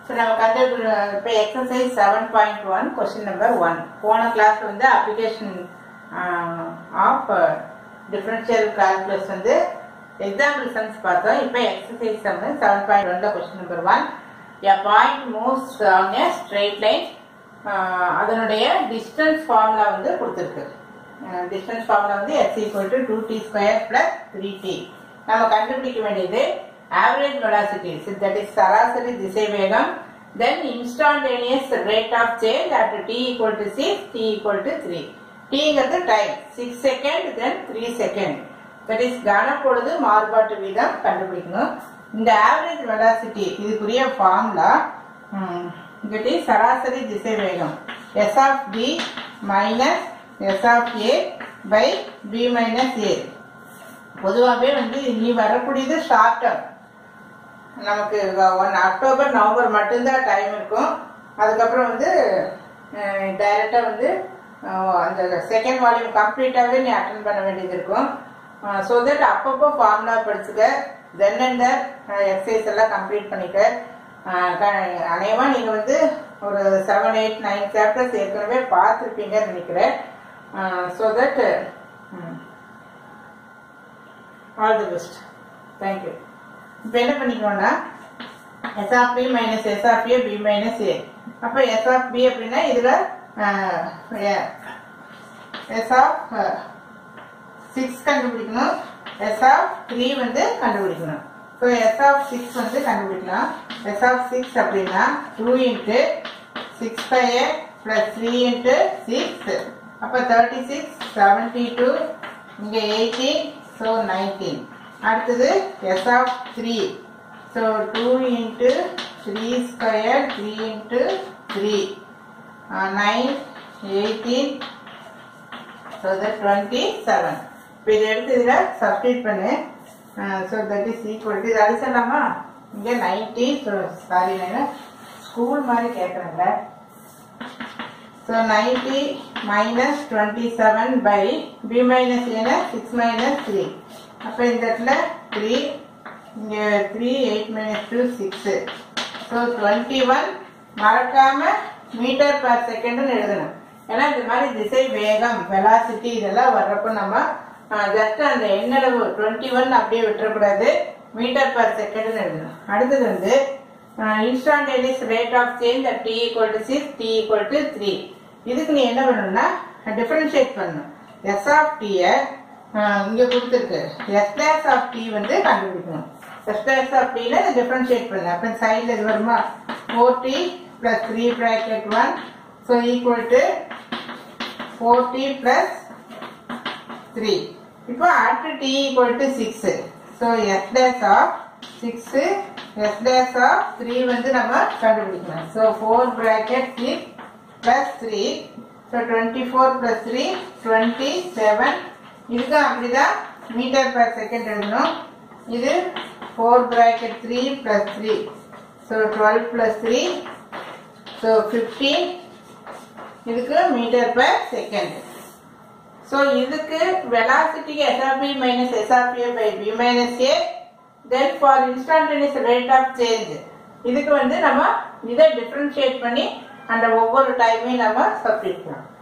so நம்ம கண்டு இப்போ exercise seven point one question number one போன கிளாஸ் வந்து அப்ளிகேஷன் ஆஃப் டிஃபரன்ஷியல் கால்குலஸ் வந்து எக்ஸாம்பிள் சம்ஸ் பார்த்தோம் இப்போ எக்ஸசைஸ் வந்து செவன் பாயிண்ட் ஒன்ல question number one a point moves on a straight line அதனுடைய டிஸ்டன்ஸ் ஃபார்முலா வந்து கொடுத்துருக்கு டிஸ்டன்ஸ் ஃபார்முலா வந்து s equal to two t square plus three t நம்ம கண்டுபிடிக்க வேண்டியது ஆவரேஜ் வெலாசிட்டி தட் இஸ் சராசரி திசை வேகம் then instantaneous rate of change at D equal to six t equal to three டிங்கிறது time six second then three second that is கனப்பொழுது மாறுபாட்டு வீதம் கண்டுபிடிக்கணும் இந்த ஆவரேஜ் வெலாசிட்டி இதுக்குரிய ஃபார்முலா இங்கிட்ட சராசரி திசை வேகம் s of b minus s of a by B minus a பொதுவாகவே வந்து இனி வரக்கூடியது ஷார்ட் டேர்ம் நமக்கு ஒன் அக்டோபர் நவம்பர் மட்டும்தான் டைம் இருக்கும் அதுக்கப்புறம் வந்து டைரக்டாக வந்து அந்த செகண்ட் வால்யூம் கம்ப்ளீட்டாகவே நீ அட்டன் பண்ண வேண்டியது இருக்கும் ஸோ தட் அப்பப்போ ஃபார்முலா படிச்சுக்க தென் அண்ட் எக்ஸசைஸ் எல்லாம் கம்ப்ளீட் பண்ணிக்க அநேகமாக நீங்கள் வந்து ஒரு செவன் எயிட் நைன் சாப்டர்ஸ் ஏற்கனவே பார்த்துருப்பீங்கன்னு நினைக்கிறேன் so that all the best thank you இப்போ என்ன பண்ணிக்கணும்னா s of b minus s of a b minus a அப்போ எஸ் ஆஃப் பி அப்படின்னா இதில் எஸ் ஆஃப் சிக்ஸ் கண்டுபிடிக்கணும் எஸ் ஆஃப் த்ரீ வந்து கண்டுபிடிக்கணும் ஸோ எஸ் ஆஃப் சிக்ஸ் வந்து கண்டுபிடிக்கலாம் எஸ் ஆஃப் சிக்ஸ் அப்படின்னா two into six five a plus three into six அப்போ தேர்ட்டி சிக்ஸ் செவன்டி டூ இங்கே எயிட்டீன் ஸோ நைன்டீன் அடுத்தது s of three so two into three square three into three nine eighteen so that twenty seven இப்போ இதை எடுத்து இதில் substitute பண்ணு so that is equal to இது அடிச்சிடலாமா இங்கே நைன்டி ஸோ சாரி நான் ஸ்கூல் மாதிரி கேட்குறேன்ல so ninety minus twenty seven by B minus ஏன்னா சிக்ஸ் மைனஸ் த்ரீ அப்போ இந்த இடத்துல த்ரீ இங்கே three eight minus two six so twenty one மறக்காம மீட்டர் பர் செகண்ட்னு எழுதணும் ஏன்னா இந்த மாதிரி திசை வேகம் வெலாசிட்டி இதெல்லாம் வர்றப்போ நம்ம ஜஸ்ட் அந்த எண்ணளவு டுவெண்ட்டி ஒன் அப்படியே விட்டுறக்கூடாது மீட்டர் பர் செகண்ட்னு எழுதணும் அடுத்தது வந்து instantaneous rate of change t equal to six t equal to three இதுக்கு நீ என்ன பண்ணணும்னா டிஃபரன்ஷியேட் பண்ணணும் எஸ் ஆஃப் டீயை இங்கே கொடுத்துருக்கு எஸ் டேஸ் ஆஃப் டி வந்து கண்டுபிடிக்கணும் எஸ் டேஸ் ஆஃப் டீல டிஃபரன்ஷியேட் பண்ணு அப்போ சைடில் இது வருமா four T plus three bracket one so equal to four T plus three இப்போ at D equal to six so S dash of six S dash of three வந்து நம்ம கண்டுபிடிக்கணும் so four bracket six plus three so twenty four plus three twenty seven இதுக்கும் அப்படிதான் metre per second எழுதணும் இது four bracket three plus three so twelve plus three so fifteen இதுக்கு metre per second so இதுக்கு வெலாசிட்டிக்கு SRB minus SRBA by B minus A then for instantaneous rate of change இதுக்கு வந்து நம்ம இதை differentiate பண்ணி அந்த ஒவ்வொரு டைமையும் நம்ம சப்ஸ்டியூட் பண்ணலாம்